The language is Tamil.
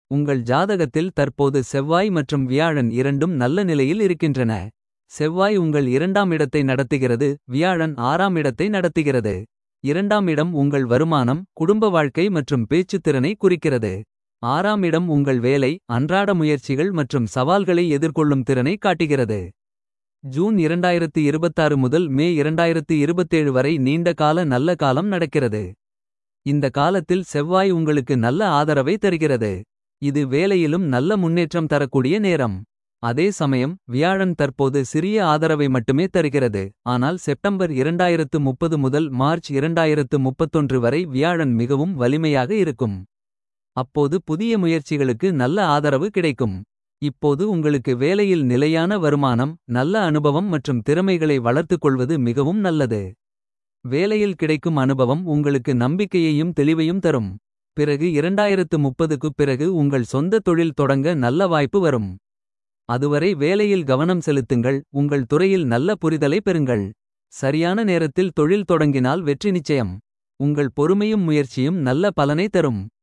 உங்கள் ஜாதகத்தில் தற்போது செவ்வாய் மற்றும் வியாழன் இரண்டும் நல்ல நிலையில் இருக்கின்றன. செவ்வாய் உங்கள் இரண்டாம் இடத்தை நடத்துகிறது வியாழன் ஆறாம் இடத்தை நடத்துகிறது. இரண்டாம் இடம் உங்கள் வருமானம் குடும்ப வாழ்க்கை மற்றும் பேச்சுத் திறனை குறிக்கிறது. ஆறாம் இடம் உங்கள் வேலை அன்றாட முயற்சிகள் மற்றும் சவால்களை எதிர்கொள்ளும் திறனை காட்டுகிறது. ஜூன் 2026 முதல் மே 2027 வரை நீண்ட கால நல்ல காலம் நடக்கிறது. இந்த காலத்தில் செவ்வாய் உங்களுக்கு நல்ல ஆதரவை தருகிறது. இது வேலையிலும் நல்ல முன்னேற்றம் தரக்கூடிய நேரம். அதே சமயம் வியாழன் தற்போது சிறிய ஆதரவை மட்டுமே தருகிறது. ஆனால் செப்டம்பர் 2030 முதல் மார்ச் 2031 வரை வியாழன் மிகவும் வலிமையாக இருக்கும். அப்போது புதிய முயற்சிகளுக்கு நல்ல ஆதரவு கிடைக்கும். இப்போது உங்களுக்கு வேலையில் நிலையான வருமானம் நல்ல அனுபவம் மற்றும் திறமைகளை வளர்த்துக் கொள்வது மிகவும் நல்லது. வேலையில் கிடைக்கும் அனுபவம் உங்களுக்கு நம்பிக்கையையும் தெளிவையும் தரும். பிறகு 2030க்குப் பிறகு உங்கள் சொந்த தொழில் தொடங்க நல்ல வாய்ப்பு வரும். அதுவரை வேலையில் கவனம் செலுத்துங்கள் உங்கள் துறையில் நல்ல புரிதலை பெறுங்கள். சரியான நேரத்தில் தொழில் தொடங்கினால் வெற்றி நிச்சயம். உங்கள் பொறுமையும் முயற்சியும் நல்ல பலனை தரும்.